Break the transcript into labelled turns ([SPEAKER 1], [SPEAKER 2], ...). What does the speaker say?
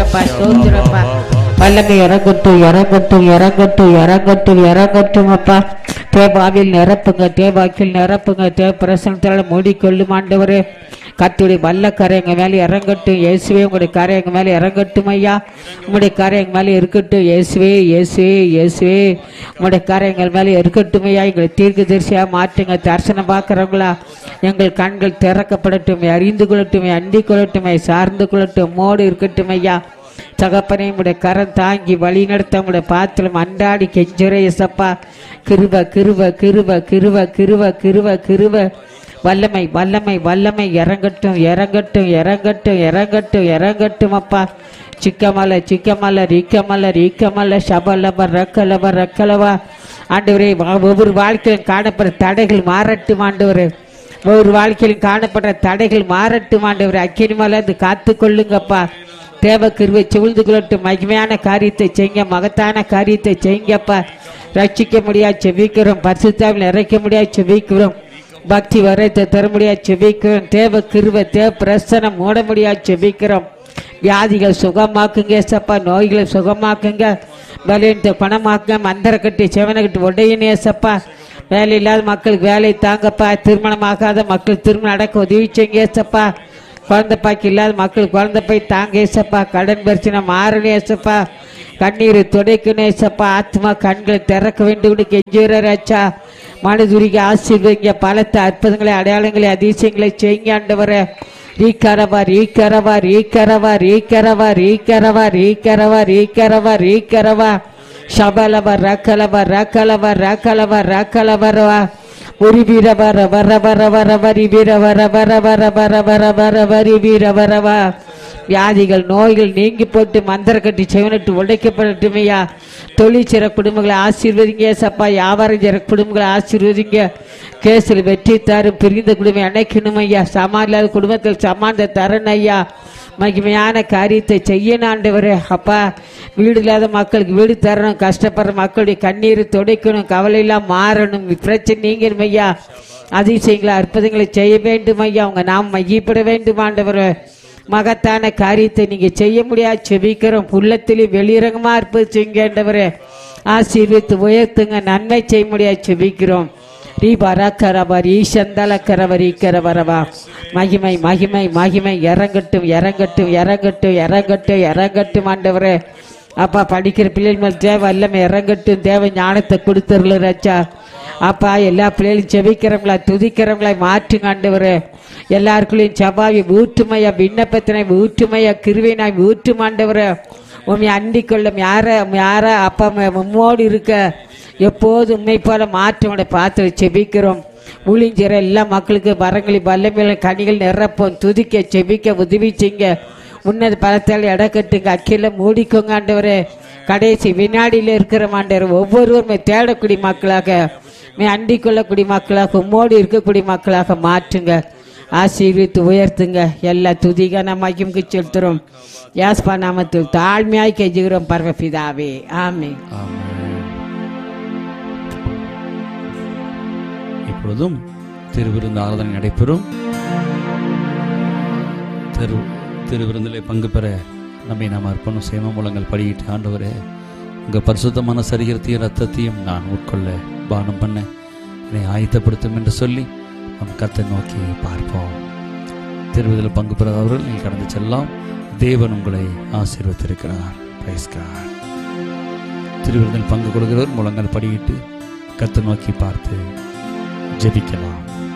[SPEAKER 1] ஸ்தோத்திரப்பா ஸ்தோத்திரப்பா வல்லமை இறங்கட்டும் இறங்கட்டும் இறங்கட்டும் இறங்கட்டும் இறங்கட்டும் அப்பா தேவாவில் நிரப்புங்க தேவாக்கில் நிரப்புங்க தேவ பிரசனத்தால் மூடிக்கொள்ளும் ஆண்டவரே கத்துடைய வல்ல கரை எங்க மேல இறங்கட்டும் இயேசுவே உங்களுடைய கரை எங்க மேல இறங்கட்டும் ஐயா உங்களுடைய கரை எங்க மேல இருக்கட்டும் இயேசுவே இயேசுவே இயேசுவே உங்களுடைய கரை எங்கள் மேல இருக்கட்டும் ஐயா எங்களை தீர்க்க தரிசியா மாற்றுங்க தரிசனம் பார்க்கறவங்களா எங்கள் கண்கள் திறக்கப்படட்டும் அறிந்து கொள்ளட்டும் அண்டி கொள்ளட்டும் சார்ந்து கொள்ளட்டும் மோடு இருக்கட்டும் ஐயா தகப்பனே உடைய கரம் தாங்கி வழி நடத்த உடைய பாத்திரம் அண்டாடி கெஞ்சுரை எசப்பா கிருப கிருப கிருப கிருப கிருப கிருப கிருப வல்லமை வல்லமை வல்லமை இறங்கட்டும் இறங்கட்டும் இறங்கட்டும் இறங்கட்டும் இறங்கட்டும் அப்பா சிக்கமல சிக்கமல ரீக்கமல ரீக்கமல சபலப ரக்கலப ரக்கலவா ஆண்டவரே வா- ஒவ்வொரு வாழ்க்கையிலும் காணப்படுற தடைகள் மாறட்டும் ஆண்டவரே ஒவ்வொரு வாழ்க்கையிலும் காணப்படுற தடைகள் மாறட்டும் ஆண்டவரே அக்கினி மேல இருந்து காத்து கொள்ளுங்கப்பா தேவ கிருவை சூழ்ந்து கொள்ளட்டும் மகிமையான காரியத்தை செய்யுங்க மகத்தான காரியத்தை செய்யுங்கப்பா ரட்சிக்க முடியாது செவிக்கிறோம் பரிசுத்தாவில் நிறைக்க முடியாது செவிக்கிறோம் பக்தி வரத்தை தர முடியாது செபிக்கிறோம் தேவ கிருவை தேவ பிரசனம் மூட முடியாது செபிக்கிறோம் வியாதிகள் சுகமாக்குங்க ஏசப்பா நோய்களை சுகமாக்குங்க பலவீனத்தை குணமாக்குங்க மந்திர கட்டி செவனை கட்டி உடையினே ஏசப்பா வேலை இல்லாத மக்களுக்கு வேலை தாங்கப்பா திருமணம் ஆகாத மக்கள் திருமணம் நடக்க உதவி செய்யுங்க ஏசப்பா குழந்தை பாக்கி இல்லாத மக்கள் குழந்தை போய் தாங்க ஏசப்பா கடன் பிரச்சனை மாறணும் ஏசப்பா கண்ணீரை துடைக்கணும் ஏசப்பா ஆத்மா கண்களை திறக்க வேண்டும் கெஞ்சுறாச்சா மனதுரிக்கு ஆசீர்வதிங்க பலத்த அற்புதங்களை அடையாளங்களை அதிசயங்களை செய்யுங்க ஆண்டவரே ரீக்கரவா ரீக்கரவா ரீக்கரவா ரீக்கரவா ரீக்கரவா ரீக்கரவா ரீக்கரவா ரீக்கரவா ಶಬಲವ ರಕಲವ ರಕಲವ ರಕಲವ ರಕಲವರವ ಉರಿ ಬೀರ ಬರ ಬರ ಬರ ಬರ ಬರಿ ಬೀರ ಬರ ಬರ ಬರ ಬರ ಬರ ಬರ ಬರಿ ಬೀರ ಬರವ வியாதிகள் நோய்கள் நீங்கி போட்டு மந்திர கட்டி செவனிட்டு உடைக்கப்படட்டுமையா தொழில் செய்கிற குடும்பங்களை ஆசீர்வதிங்க சப்பா வியாபாரம் செய்கிற குடும்பங்களை ஆசீர்வதிங்க கேஸில் வெற்றி தரும் பிரிந்த குடும்பம் அணைக்கணும் ஐயா சமான் இல்லாத குடும்பத்தில் சமானத்தை தரணும் ஐயா மகிமையான காரியத்தை செய்யணும் ஆண்டவரே அப்பா வீடு இல்லாத மக்களுக்கு வீடு தரணும் கஷ்டப்படுற மக்களுடைய கண்ணீரை துடைக்கணும் கவலை எல்லாம் மாறணும் பிரச்சனை நீங்கணும் ஐயா அதிசயங்களை அற்புதங்களை செய்ய வேண்டும் ஐயா அவங்க நாம் மையப்பட வேண்டும் ஆண்டவரே மகத்தான காரியத்தை நீங்க செய்ய முடியாது செபிக்கிறோம் உள்ளத்திலே வெளிரங்கமா இருப்பது செய்யுங்கன்றவரே ஆசீர்வித்து உயர்த்துங்க நன்மை செய்ய முடியாது செபிக்கிறோம் ரீபாரா கரவர் ஈசந்தல கரவர் ஈக்கரவரவா மகிமை மகிமை மகிமை இறங்கட்டும் இறங்கட்டும் இறங்கட்டும் இறங்கட்டும் இறங்கட்டும் ஆண்டவரே அப்பா படிக்கிற பிள்ளைகள் மேல் தேவை எல்லாமே இறங்கட்டும் தேவை ஞானத்தை கொடுத்துருல ராச்சா அப்பா எல்லா பிள்ளைகளும் செபிக்கிறவங்களா துதிக்கிறவங்களா மாற்றுங்க ஆண்டவரே எல்லாருக்குள்ளேயும் சபாவி ஊற்றுமையா விண்ணப்பத்தினை ஊற்றுமையா கிருவினாய் ஊற்றும் ஆண்டவரே உண்மை அண்டிக் கொள்ளும் யார யார அப்பா உம்மோடு இருக்க எப்போது உண்மை போல மாற்றவனை பார்த்து செபிக்கிறோம் ஊழிஞ்சிற எல்லா மக்களுக்கு வரங்களை வல்லமையில கனிகள் நிரப்போம் துதிக்க செபிக்க உதவி செய்யுங்க உன்னத பலத்தால் இடக்கட்டுங்க அக்கில மூடிக்கோங்க ஆண்டவரே கடைசி வினாடியில் இருக்கிற ஆண்டவர் ஒவ்வொருவருமே தேடக்கூடிய மக்களாக மே அண்டிக் கொள்ளக்கூடிய மக்களாக உம்மோடு இருக்கக்கூடிய மக்களாக மாற்றுங்க ஆசீர்வித்து உயர்த்துங்க எல்லா துதிக நமக்கு செலுத்துறோம் யாஸ்பா நாமத்தில் தாழ்மையாய் கெஞ்சுகிறோம் பரமபிதாவே ஆமே
[SPEAKER 2] ஆமென். இப்பொழுதும் திருவிருந்து ஆராதனை நடைபெறும் திரு திருவிருந்திலே பங்கு பெற நம்மை நாம் அர்ப்பணம் சேம மூலங்கள் படியிட்டு ஆண்டவரே உங்கள் பரிசுத்தமான சரீரத்தையும் ரத்தத்தையும் நான் உட்கொள்ள பானம் பண்ண என்னை ஆயத்தப்படுத்தும் என்று சொல்லி நம் கத்தை நோக்கி பார்ப்போம் திருவிதில் பங்கு பெறாதவர்கள் நீங்கள் கடந்து செல்லாம் தேவன் உங்களை ஆசீர்வத்திருக்கிறார் Praise God. திருவிருந்தில் பங்கு கொள்கிறவர் முழங்கள் படியிட்டு கத்து நோக்கி பார்த்து ஜெபிக்கலாம்